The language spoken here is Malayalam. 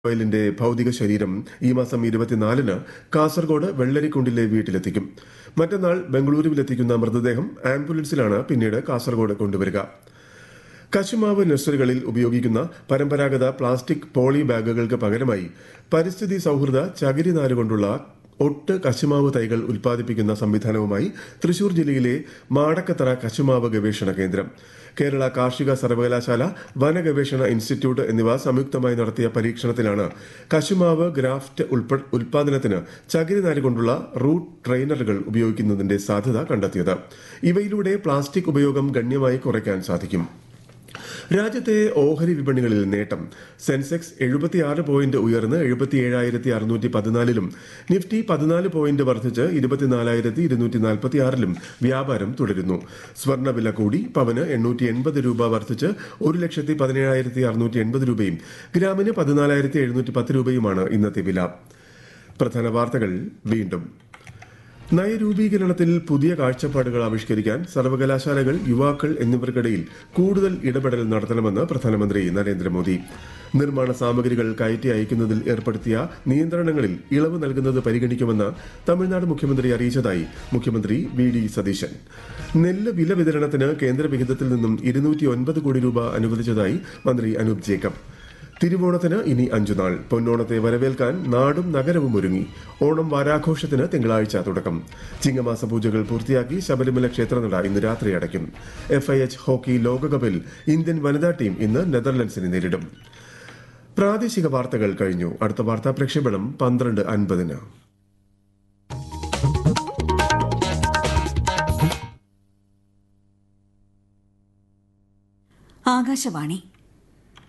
ഗോയലിന്റെ ഭൗതിക ശരീരം ഈ മാസം ഇരുപത്തിനാലിന് കാസർഗോഡ് വെള്ളരിക്കുണ്ടിലെ വീട്ടിലെത്തിക്കും മറ്റന്നാൾ ബംഗളൂരുവിലെത്തിക്കുന്ന മൃതദേഹം ആംബുലൻസിലാണ് പിന്നീട് കാസർഗോഡ് കൊണ്ടുവരിക കശുമാവ് നഴ്സറികളിൽ ഉപയോഗിക്കുന്ന പരമ്പരാഗത പ്ലാസ്റ്റിക് പോളി ബാഗുകൾക്ക് പകരമായി പരിസ്ഥിതി സൗഹൃദ ചകിരി നാര് കൊണ്ടുള്ള ഒട്ട് കശുമാവ് തൈകൾ ഉൽപ്പാദിപ്പിക്കുന്ന സംവിധാനവുമായി തൃശൂർ ജില്ലയിലെ മാടക്കത്തറ കശുമാവ് ഗവേഷണ കേന്ദ്രം കേരള കാർഷിക സർവകലാശാല വനഗവേഷണ ഇൻസ്റ്റിറ്റ്യൂട്ട് എന്നിവ സംയുക്തമായി നടത്തിയ പരീക്ഷണത്തിലാണ് കശുമാവ് ഗ്രാഫ്റ്റ് ഉൾപ്പെ- ഉൽപ്പാദനത്തിന് ചകിരിനാര് കൊണ്ടുള്ള റൂട്ട് ട്രെയിനറുകൾ ഉപയോഗിക്കുന്നതിന്റെ സാധ്യത കണ്ടെത്തിയത് ഇവയിലൂടെ പ്ലാസ്റ്റിക് ഉപയോഗം ഗണ്യമായി കുറയ്ക്കാൻ സാധിക്കും രാജ്യത്തെ ഓഹരി വിപണികളിൽ നേട്ടം സെൻസെക്സ് എഴുപത്തിയാറ് പോയിന്റ് ഉയർന്ന് എഴുപത്തിയേഴായിരത്തി അറുന്നൂറ്റി പതിനാലിലും നിഫ്റ്റി പതിനാല് പോയിന്റ് വർദ്ധിച്ച് ഇരുപത്തിനാലായിരത്തി ഇരുന്നൂറ്റി നാൽപ്പത്തിയാറിലും വ്യാപാരം തുടരുന്നു സ്വർണ്ണവില കൂടി പവന് എണ്ണൂറ്റി എൺപത് രൂപ വർദ്ധിച്ച് ഒരു ലക്ഷത്തി പതിനേഴായിരത്തി അറുന്നൂറ്റി എൺപത് രൂപയും ഗ്രാമിന് പതിനാലായിരത്തി എഴുന്നൂറ്റി പത്ത് രൂപയുമാണ് ഇന്നത്തെ വില പ്രധാന വാർത്തകൾ വീണ്ടും നയരൂപീകരണത്തിൽ പുതിയ കാഴ്ചപ്പാടുകൾ ആവിഷ്കരിക്കാൻ സർവകലാശാലകൾ യുവാക്കൾ എന്നിവർക്കിടയിൽ കൂടുതൽ ഇടപെടൽ നടത്തണമെന്ന് പ്രധാനമന്ത്രി നരേന്ദ്രമോദി നിർമ്മാണ സാമഗ്രികൾ കയറ്റി അയക്കുന്നതിൽ ഏർപ്പെടുത്തിയ നിയന്ത്രണങ്ങളിൽ ഇളവ് നൽകുന്നത് പരിഗണിക്കുമെന്ന് തമിഴ്നാട് മുഖ്യമന്ത്രി അറിയിച്ചതായി മുഖ്യമന്ത്രി വി ഡി സതീശൻ നെല്ല് വില വിതരണത്തിന് കേന്ദ്ര വിഹിതത്തിൽ നിന്നും ഇരുന്നൂറ്റി ഒൻപത് കോടി രൂപ അനുവദിച്ചതായി മന്ത്രി അനൂപ് ജേക്കബ് തിരുവോണത്തിന് ഇനി അഞ്ചു നാൾ പൊന്നോണത്തെ വരവേൽക്കാൻ നാടും നഗരവും ഒരുങ്ങി ഓണം വാരാഘോഷത്തിന് തിങ്കളാഴ്ച തുടക്കം ചിങ്ങമാസ പൂജകൾ പൂർത്തിയാക്കി ശബരിമല ക്ഷേത്രനട ഇന്ന് രാത്രി അടയ്ക്കും എഫ് ഐ എച്ച് ഹോക്കി ലോകകപ്പിൽ ഇന്ത്യൻ വനിതാ ടീം ഇന്ന് നെതർലൻഡ്സിനെ നേരിടും പ്രാദേശിക വാർത്തകൾ കഴിഞ്ഞു അടുത്ത വാർത്താ പ്രക്ഷേപണം പന്ത്രണ്ട് അൻപതിന് ആകാശവാണി